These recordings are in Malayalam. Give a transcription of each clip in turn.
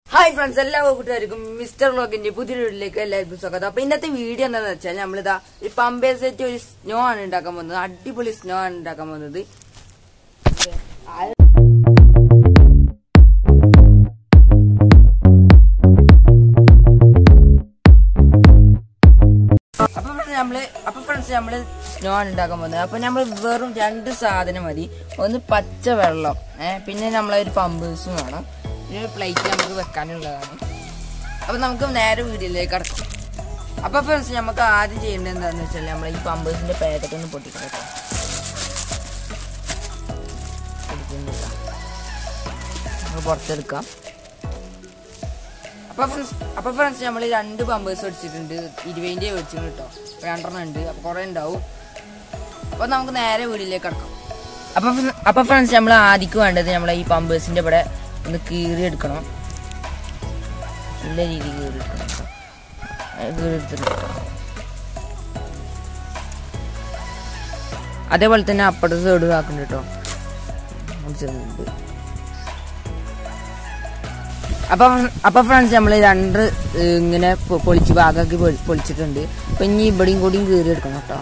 ഹായ് ഫ്രണ്ട്സ് എല്ലാ കൂട്ടുകാർക്കും മിസ്റ്റർ വ്ളോഗിന്റെ പുതിയ വീഡിയോയിലേക്ക് എല്ലാവർക്കും സ്വാഗതം അപ്പൊ ഇന്നത്തെ വീഡിയോ എന്താണെന്ന് വെച്ചാൽ നമ്മളിതാ ഒരു പമ്പേ സെറ്റ് ഒരു സ്നോ ആണ് ഉണ്ടാക്കാൻ പോകുന്നത് അടിപൊളി സ്നോ ആണ് ഉണ്ടാക്കാൻ പോകുന്നത് അപ്പൊ friends നമ്മള് അപ്പൊ ഫ്രണ്ട്സ് നമ്മള് സ്നോ ആണ് ഉണ്ടാക്കാൻ പോകുന്നത് അപ്പൊ നമ്മൾ വെറും രണ്ട് സാധനം മതി ഒന്ന് പച്ച വെള്ളം ഏഹ് പിന്നെ നമ്മളെ ഒരു പമ്പേഴ്സും വേണം പിന്നെ ഒരു പ്ലേറ്റ് നമുക്ക് വെക്കാനുള്ളതാണ് അപ്പൊ നമുക്ക് നേരെ വീഡിയോയിലേക്ക് കടക്കാം അപ്പൊ ഫ്രണ്ട്സ് നമുക്ക് ആദ്യം ചെയ്യേണ്ടത് എന്താണെന്ന് വെച്ചാൽ നമ്മൾ ഈ പമ്പേഴ്സിന്റെ പാക്കറ്റ് ഒന്ന് പൊട്ടിക്കണം കേട്ടോ പൊട്ടിക്കുന്നില്ല. നമുക്ക് പുറത്തെടുക്കാം അപ്പൊ ഫ്രണ്ട്സ് അപ്പൊ ഫ്രണ്ട്സ് നമ്മൾ രണ്ട് പമ്പേഴ്സ് മേടിച്ചിട്ടുണ്ട് ഇരുപതിൻ്റെ മേടിച്ചിട്ടുണ്ട് കേട്ടോ രണ്ടെണ്ണം ഉണ്ട് അപ്പൊ കുറെ ഉണ്ടാവും അപ്പൊ നമുക്ക് നേരെ വീട്ടിലേക്ക് കിടക്കാം അപ്പൊ ഫ്ര- അപ്പൊ ഫ്രണ്ട്സ് നമ്മൾ ആദ്യക്ക് വേണ്ടത് നമ്മളെ ഈ പമ്പേഴ്സിന്റെ ഇവിടെ ഒന്ന് കീറി എടുക്കണം നല്ല രീതിയിൽ കീറി എടുക്കണം കേട്ടോ. അത് കീറി എടുത്തിട്ട് കേട്ടോ. അതേപോലെ തന്നെ അപ്പുറത്തെ സൈഡ് ആക്കുന്നുണ്ട് കേട്ടോ ഉണ്ട് അപ്പൊ അപ്പൊ ഫ്രണ്ട്സ് നമ്മൾ രണ്ട് ഏഹ്, ഇങ്ങനെ പൊ- പൊളിച്ച് ഭാഗമാക്കി പൊളി- പൊളിച്ചിട്ടുണ്ട് അപ്പൊ ഇനി ഇവിടെയും കൂടിയും കീറി എടുക്കണം കേട്ടോ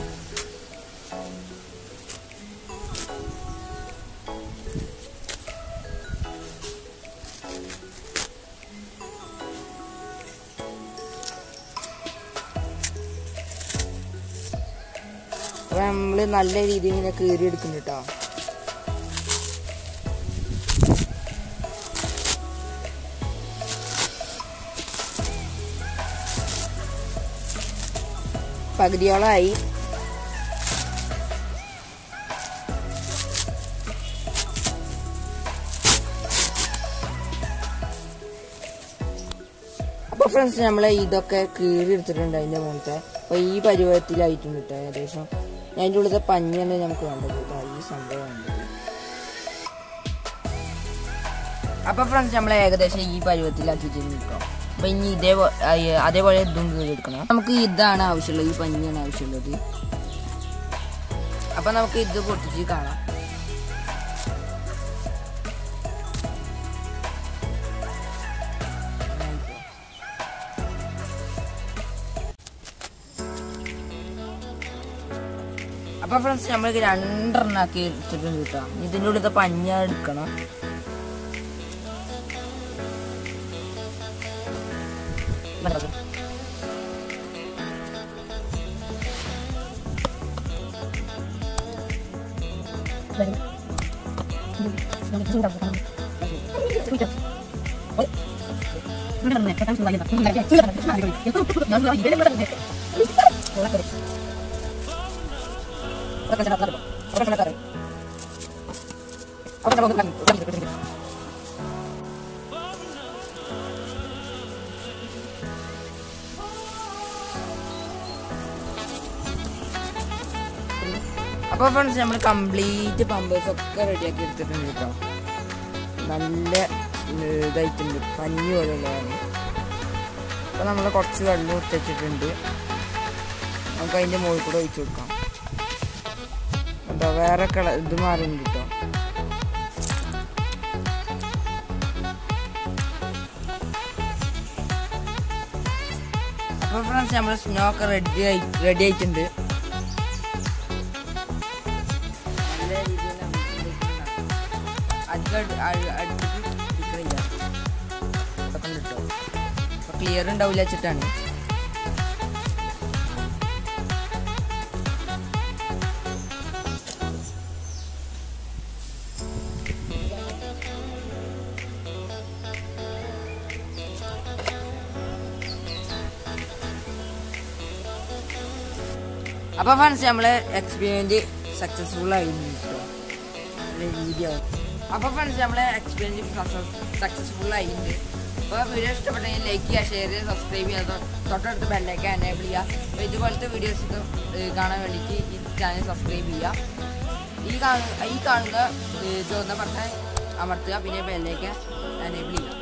അപ്പൊ നമ്മള് നല്ല രീതിയിൽ ഇങ്ങനെ കീറി എടുക്കുന്നുണ്ട് കേട്ടോ പകുതിയോളമായി അപ്പൊ ഫ്രണ്ട്സ് നമ്മളെ ഇതൊക്കെ കീറി എടുത്തിട്ടുണ്ട് അതിന്റെ മുഖത്തെ അപ്പൊ ഈ പരുവത്തിലായിട്ടുണ്ട് കേട്ടോ ഏകദേശം അതിൻ്റെ ഉള്ളിലത്തെ പഞ്ഞിയാണ് നമുക്ക് വേണ്ടത് ഇതാ ഈ സംഭവം വേണ്ടത് അപ്പൊ ഫ്രണ്ട്സ് നമ്മളെ ഏകദേശം ഈ പരുവത്തിലാക്കിയിട്ടുണ്ട് കേട്ടോ അപ്പൊ ഇനി ഇതേപോലെ അതേപോലെ ഇതും കീറി എടുക്കണം നമുക്ക് ഇതാണ് ആവശ്യമുള്ളത് ഈ പഞ്ഞിയാണ് ആവശ്യമുള്ളത് അപ്പൊ നമുക്ക് ഇത് പൊട്ടിച്ച് കാണാം അപ്പൊ ഫ്രണ്ട്സ് നമ്മൾക്ക് രണ്ടെണ്ണം ആക്കി എടുത്തിട്ടുണ്ട് കേട്ടോ ഇതിൻ്റെ ഉള്ളിലത്തെ പഞ്ഞ എടുക്കണം അപ്പൊ ഫ്രണ്ട്സ് നമ്മൾ കംപ്ലീറ്റ് പമ്പേഴ്സ് ഒക്കെ റെഡിയാക്കി എടുത്തിട്ടുണ്ട് കേട്ടോ നല്ല ഏർ, ഇതായിട്ടുണ്ട് പഞ്ഞി പോലെയുള്ളതാണ് അപ്പൊ നമ്മൾ കുറച്ച് വെള്ളം എടുത്ത് വെച്ചിട്ടുണ്ട് നമുക്ക് അതിന്റെ മുകളിൽ കൂടെ ഒഴിച്ചു കൊടുക്കാം എന്താ വേറെ കളർ ഇത് മാറുന്നുണ്ട് കേട്ടോ അപ്പൊ ഫ്രണ്ട്സ് നമ്മൾ സ്നോ ഒക്കെ റെഡി ആയി റെഡി ആയിട്ടുണ്ട് നല്ല രീതിയിൽ നമുക്ക് ഇതൊക്കെ ഉണ്ടാക്കാം. അധികം അടി- അടി- അടുപ്പിച്ച് പിടിക്കണില്ല. ഇതൊക്കെ ഉണ്ട് ട്ടോ. അപ്പൊ ക്ലിയർ ഉണ്ടാവില്ല വെച്ചിട്ടാണ് അപ്പൊ ഫ്രണ്ട്സ് നമ്മളെ എക്സ്പീരിയൻസ് സക്സസ്ഫുൾ ആയിരുന്നു ട്ടോ. നല്ല രീതിയാവും അപ്പൊ ഫ്രണ്ട്സ് നമ്മളെ എക്സ്പീരിയൻസ് സക്സസ്ഫുൾ ആയിട്ടുണ്ട് അപ്പോൾ വീഡിയോ ഇഷ്ടപ്പെട്ടെങ്കിൽ ലൈക്ക് ചെയ്യുക ഷെയർ ചെയ്യുക സബ്സ്ക്രൈബ് ചെയ്യുക തൊ- തൊട്ടടുത്ത് ബെല്ലൈക്കൻ എനേബിൾ ചെയ്യുക അപ്പോൾ ഇതുപോലത്തെ വീഡിയോസ് കാണാൻ വേണ്ടിയിട്ട് ഈ ചാനൽ സബ്സ്ക്രൈബ് ചെയ്യുക ഈ കാണുന്ന ഈ കാണുന്ന ഏഹ്, ചുവന്ന ബട്ടൺ അമർത്തുക പിന്നെ ബെല്ലൈക്കൻ എനേബിൾ ചെയ്യുക